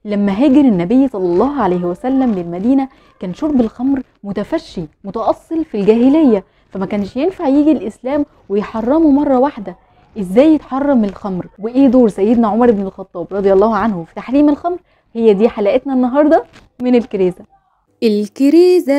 لما هاجر النبي صلى الله عليه وسلم للمدينة كان شرب الخمر متفشي متأصل في الجاهلية فما كانش ينفع يجي الإسلام ويحرمه مرة واحدة ازاي يتحرم الخمر وايه دور سيدنا عمر بن الخطاب رضي الله عنه في تحريم الخمر هي دي حلقتنا النهارده من الكريزه الكريزة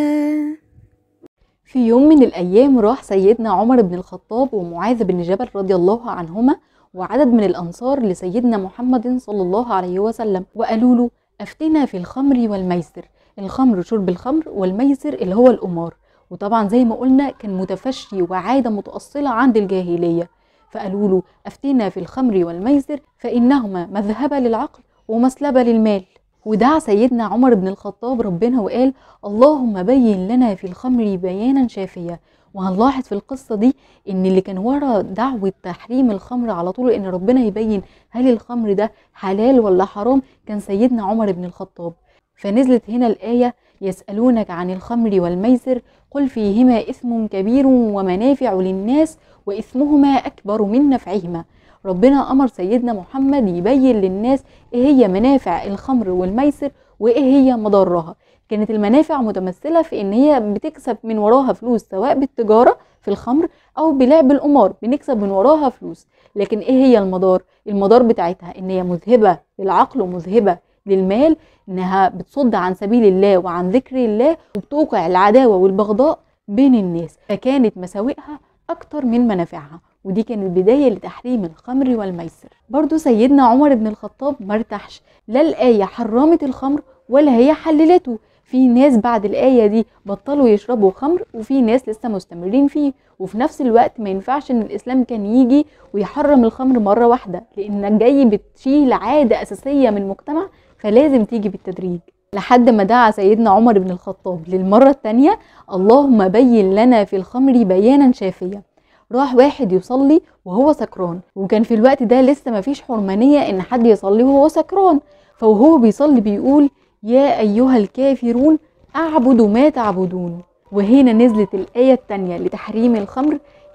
في يوم من الايام راح سيدنا عمر بن الخطاب ومعاذ بن جبل رضي الله عنهما وعدد من الانصار لسيدنا محمد صلى الله عليه وسلم وقالوا له افتنا في الخمر والميسر الخمر شرب الخمر والميسر اللي هو القمار وطبعا زي ما قلنا كان متفشي وعاده متاصله عند الجاهليه فقالوا له افتنا في الخمر والميسر فانهما مذهبه للعقل ومسلبه للمال ودعا سيدنا عمر بن الخطاب ربنا وقال اللهم بين لنا في الخمر بيانا شافيا وهنلاحظ في القصة دي ان اللي كان ورا دعوة تحريم الخمر على طول ان ربنا يبين هل الخمر ده حلال ولا حرام كان سيدنا عمر بن الخطاب فنزلت هنا الآية يسألونك عن الخمر والميسر قل فيهما إثم كبير ومنافع للناس وإثمهما أكبر من نفعهما ربنا أمر سيدنا محمد يبين للناس إيه هي منافع الخمر والميسر وإيه هي مضرها كانت المنافع متمثلة في إن هي بتكسب من وراها فلوس سواء بالتجارة في الخمر أو بلعب القمار بنكسب من وراها فلوس لكن إيه هي المضار؟ المضار بتاعتها إن هي مذهبة للعقل ومذهبة للمال إنها بتصد عن سبيل الله وعن ذكر الله وبتوقع العداوة والبغضاء بين الناس فكانت مساوئها أكتر من منافعها ودي كانت بداية لتحريم الخمر والميسر برضو سيدنا عمر بن الخطاب مرتاحش لا الآية حرمت الخمر ولا هي حللته في ناس بعد الآية دي بطلوا يشربوا خمر وفي ناس لسه مستمرين فيه وفي نفس الوقت ما ينفعش ان الإسلام كان يجي ويحرم الخمر مرة واحدة لأنك جاي بتشيل عادة أساسية من المجتمع فلازم تيجي بالتدريج لحد ما دعا سيدنا عمر بن الخطاب للمرة التانية اللهم بين لنا في الخمر بيانا شافيا راح واحد يصلي وهو سكران وكان في الوقت ده لسه مفيش حرمانية ان حد يصلي وهو سكران فوهو بيصلي بيقول يا ايها الكافرون اعبد ما تعبدون وهنا نزلت الآية التانية لتحريم الخمر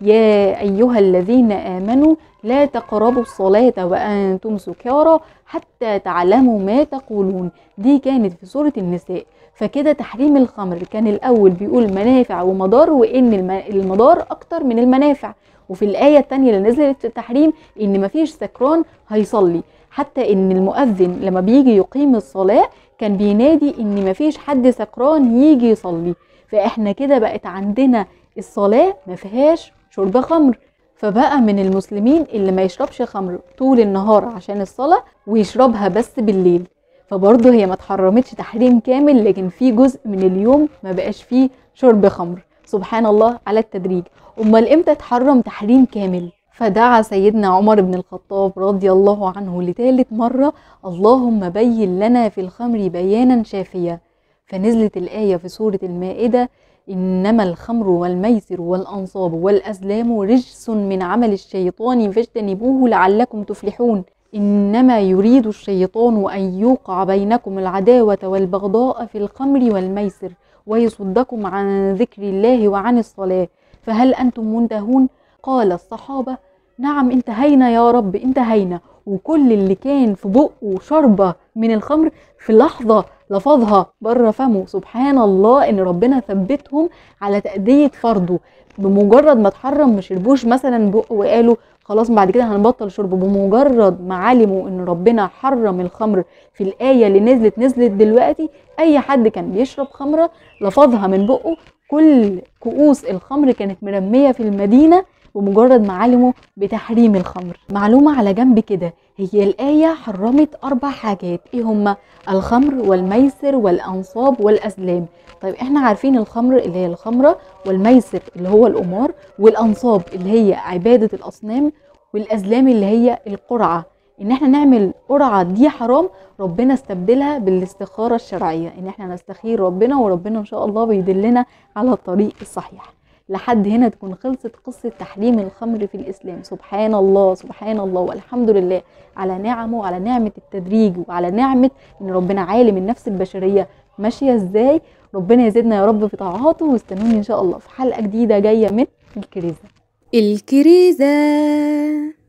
يا أيها الذين آمنوا لا تقربوا الصلاة وأنتم سكارى حتى تعلموا ما تقولون دي كانت في سورة النساء فكده تحريم الخمر كان الأول بيقول منافع ومضار وإن الم- المضار أكتر من المنافع وفي الآية التانية اللي نزلت في التحريم إن مفيش سكران هيصلي حتى إن المؤذن لما بيجي يقيم الصلاة كان بينادي إن مفيش حد سكران يجي يصلي فإحنا كده بقت عندنا الصلاة ما فيهاش شرب خمر فبقى من المسلمين اللي ما يشربش خمر طول النهار عشان الصلاة ويشربها بس بالليل فبرضه هي ما اتحرمتش تحريم كامل لكن في جزء من اليوم ما بقاش فيه شرب خمر سبحان الله على التدريج امال امتى اتحرم تحريم كامل فدعا سيدنا عمر بن الخطاب رضي الله عنه لثالث مرة اللهم بين لنا في الخمر بيانا شافيا فنزلت الآية في سورة المائدة إنما الخمر والميسر والأنصاب والأزلام رجس من عمل الشيطان فاجتنبوه لعلكم تفلحون إنما يريد الشيطان أن يوقع بينكم العداوة والبغضاء في الخمر والميسر ويصدكم عن ذكر الله وعن الصلاة فهل أنتم منتهون؟ قال الصحابة نعم انتهينا يا رب انتهينا وكل اللي كان في بقه شربة من الخمر في لحظة لفظها بره فمه سبحان الله ان ربنا ثبتهم على تأدية فرضه بمجرد ما اتحرم ما شربوش مثلا بق وقالوا خلاص بعد كده هنبطل شرب بمجرد ما علموا ان ربنا حرم الخمر في الآية اللي نزلت نزلت دلوقتي اي حد كان بيشرب خمرة لفظها من بقه كل كؤوس الخمر كانت مرمية في المدينة بمجرد ما علموا بتحريم الخمر معلومة على جنب كده هي الآية حرمت أربع حاجات إيه هما الخمر والميسر والأنصاب والأزلام طيب إحنا عارفين الخمر اللي هي الخمرة والميسر اللي هو القمار والأنصاب اللي هي عبادة الأصنام والأزلام اللي هي القرعة إن إحنا نعمل قرعة دي حرام ربنا استبدلها بالاستخارة الشرعية إن إحنا نستخير ربنا وربنا إن شاء الله بيدلنا على الطريق الصحيح لحد هنا تكون خلصت قصة تحريم الخمر في الإسلام سبحان الله سبحان الله والحمد لله على نعمه وعلى نعمة التدريج وعلى نعمة إن ربنا عالم النفس البشرية ماشية إزاي ربنا يزيدنا يا رب في طاعاته واستنوني إن شاء الله في حلقة جديدة جاية من الكريزة الكريزة